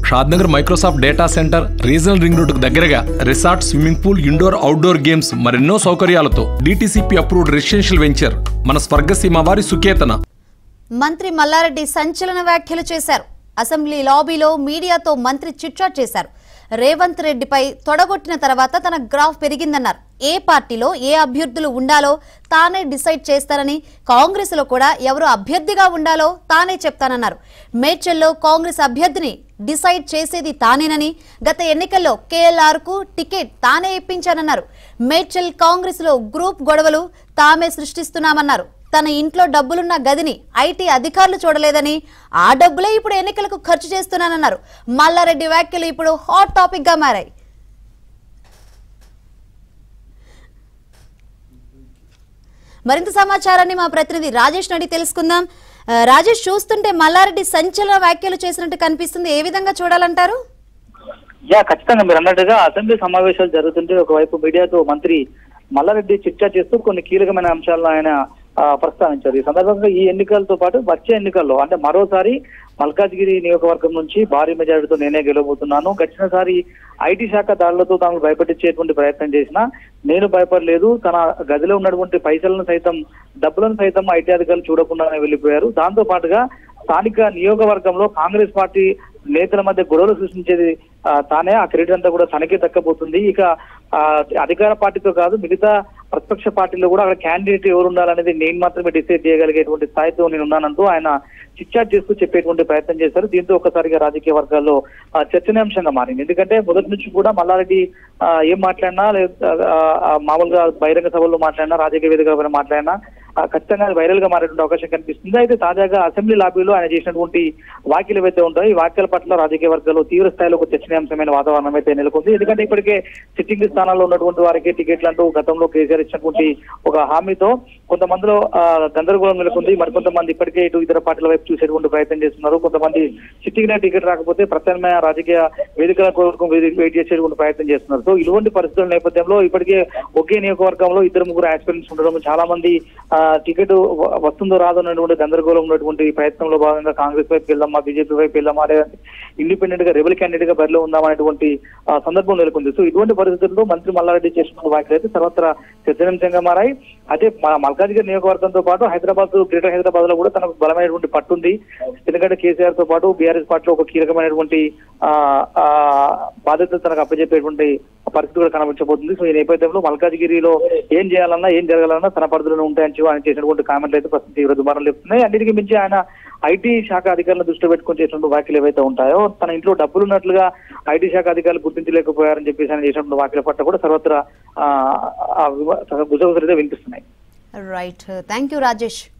Shadnagar Microsoft data centre regional ring రోడ్డుకు దగ్గరగా resort swimming pool indoor outdoor games మరెన్నో సౌకర్యాలతో డిటిసిపి అప్రూవ్డ్ రెసిడెన్షియల్ వెంచర్ మన స్వర్గసీమ వారి సుకేతన మంత్రి మల్లారెడ్డి సంచలన వ్యాఖ్యలు చేశారు అసెంబ్లీ లాబీలో మీడియాతో మంత్రి చిట్చాట్ చేశారు రేవంత్ రెడ్డిపై తొడగొట్టిన తర్వాత తన గ్రాఫ్ పెరిగిందన్నారు ఏ పార్టీలో ఏ అభ్యర్థులు ఉండాలో తానే డిసైడ్ చేస్తానని కాంగ్రెస్ లో కూడా ఎవరు అభ్యర్థిగా ఉండాలో తానే చెప్తానన్నారు మేడ్చల్లో కాంగ్రెస్ అభ్యర్థిని డిసైడ్ చేసేది తానేనని గత ఎన్నికల్లో కేఎల్ఆర్ కు టికెట్ తానే ఇప్పించానన్నారు మేడ్చల్ కాంగ్రెస్ లో గ్రూప్ గొడవలు తామే సృష్టిస్తున్నామన్నారు తన ఇంట్లో డబ్బులున్న గదిని ఐటీ అధికారులు చూడలేదని ఆ డబ్బులే ఇప్పుడు ఎన్నికలకు ఖర్చు చేస్తున్నానన్నారు మల్లారెడ్డి వ్యాఖ్యలు ఇప్పుడు హాట్ టాపిక్ గా మారాయి మరింత సమాచారాన్ని మా ప్రతినిధి రాజేష్ నడి తెలుసుకుందాం ఆ, రాజేష్ చూస్తుంటే మల్లారెడ్డి సంచలన వ్యాఖ్యలు చేసినట్టు కనిపిస్తుంది ఏ విధంగా చూడాలంటారు యా ఖచ్చితంగా మీరు అన్నట్టుగా అసెంబ్లీ సమావేశాలు జరుగుతుంటే ఒకవైపు మీడియాతో మంత్రి మల్లారెడ్డి చర్చ చేస్తూ కొన్ని కీలకమైన అంశాలను ఆయన ఆ, ప్రస్తావించారు ఈ సందర్భంగా ఈ ఎన్నికలతో పాటు వచ్చే ఎన్నికల్లో అంటే మరోసారి మల్కాజ్గిరి నియోజకవర్గం నుంచి భారీ మెజారిటీతో నేనే గెలవబోతున్నాను గడిచినసారి ఐటీ శాఖ దాడులతో తాము భయపెట్టించేటువంటి ప్రయత్నం చేసినా నేను భయపడలేదు తన గదిలో ఉన్నటువంటి పైసలను సైతం డబ్బులను సైతం ఐటీ అధికారులు చూడకుండానే వెళ్ళిపోయారు దాంతో పాటుగా స్థానిక నియోజకవర్గంలో కాంగ్రెస్ పార్టీ నేతల మధ్య గొడవలు సృష్టించేది ఆ, తానే ఆ క్రెడిట్ అంతా కూడా తనకే దక్కబోతుంది ఇక ఆ, అధికార పార్టీతో కాదు మిగతా ప్రతిపక్ష పార్టీలో కూడా అక్కడ క్యాండిడేట్ ఎవరు ఉండాలనేది నేను మాత్రమే డిసైడ్ చేయగలిగేటువంటి స్థాయితో నేను ఉన్నానంటూ ఆయన చిట్చాట్ చేస్తూ చెప్పేటువంటి ప్రయత్నం చేశారు దీంతో ఒక్కసారిగా రాజకీయ వర్గాల్లో ఆ, చర్చనీయాంశంగా మారింది ఎందుకంటే మొదటి నుంచి కూడా మల్లారెడ్డి ఆ, ఏం మాట్లాడినా లేదా ఆ, ఆ, మామూలుగా బహిరంగ సభల్లో మాట్లాడినా రాజకీయ వేదికలపైన మాట్లాడినా ఆ, ఖచ్చితంగా అది వైరల్ గా మారేటువంటి అవకాశం కనిపిస్తుంది అయితే తాజాగా అసెంబ్లీ లాబీలో ఆయన చేసినటువంటి వ్యాఖ్యలు ఏవైతే ఉంటాయో ఈ వ్యాఖ్యల పట్ల రాజకీయ వర్గాల్లో తీవ్ర స్థాయిలో ఒక చర్చనీయాంశమైన వాతావరణం అయితే నెలకొంది ఎందుకంటే ఇప్పటికే సిట్టింగ్ స్థానాల్లో ఉన్నటువంటి వారికి టికెట్లు అంటూ గతంలో కేసీఆర్ ఇచ్చినటువంటి ఒక హామీతో కొంతమందిలో ఆ, గందరగోళం నెలకొంది మరికొంతమంది ఇప్పటికే ఇటు ఇతర పార్టీల వైపు చూసేటువంటి ప్రయత్నం చేస్తున్నారు కొంతమంది సిట్టింగ్ టికెట్ రాకపోతే ప్రత్యామ్నాయ రాజకీయ వేదికల కోసం వెయిట్ చేసేటువంటి ప్రయత్నం చేస్తున్నారు సో ఇటువంటి పరిస్థితుల నేపథ్యంలో ఇప్పటికే ఒకే నియోజకవర్గంలో ఇద్దరు ముగ్గురు ఆస్పిరెంట్స్ ఉండడం చాలా మంది ఆ, టికెట్ వ- వస్తుందో రాదో అనేటువంటి గందరగోళం ఉన్నటువంటి ప్రయత్నంలో భాగంగా కాంగ్రెస్ వైపు వెళ్దామా బీజేపీ వైపు వెళ్దామా లేదా ఇండిపెండెంట్ గా రెబల్ క్యాండిడేట్ గా బరిలో ఉందామనేటువంటి ఆ, సందర్భం నెలకొంది సో ఇటువంటి పరిస్థితుల్లో మంత్రి మల్లారెడ్డి చేసిన వ్యాఖ్యలు అయితే సర్వత్రా చర్చనీయాంశంగా మారాయి అదే మన మల్కాజ్గిరి నియోజకవర్గంతో పాటు హైదరాబాద్ గ్రేటర్ హైదరాబాద్ లో కూడా తనకు బలమైనటువంటి పట్టుంది ఎందుకంటే కేసీఆర్ తో పాటు బీఆర్ఎస్ పార్టీలో ఒక కీలకమైనటువంటి ఆ, ఆ, బాధ్యత తనకు అప్పచెప్పేటువంటి పరిస్థితి కూడా కనిపించబోతుంది సో ఈ నేపథ్యంలో మల్కాజ్గిరిలో ఏం చేయాలన్నా ఏం జరగాలన్నా తన పరిధిలోనే ఉంటాయని చెప్పి ఆయన చేసినటువంటి కామెంట్లు అయితే ప్రస్తుతం తీవ్ర దుమారం లేపుతున్నాయి అన్నిటికీ మించి ఆయన ఐటీ శాఖ అధికారులను దృష్టిలో పెట్టుకొని చేసినటువంటి వ్యాఖ్యలు ఏవైతే ఉంటాయో తన ఇంట్లో డబ్బులు ఉన్నట్లుగా ఐటీ శాఖ అధికారులు గుర్తించలేకపోయారని చెప్పేసి ఆయన చేసినటువంటి వ్యాఖ్యల పట్ల కూడా సర్వత్రా ఆ, ఆ వివ- గుసగుసలు అయితే వినిపిస్తున్నాయి రైట్ థ్యాంక్ యూ రాజేష్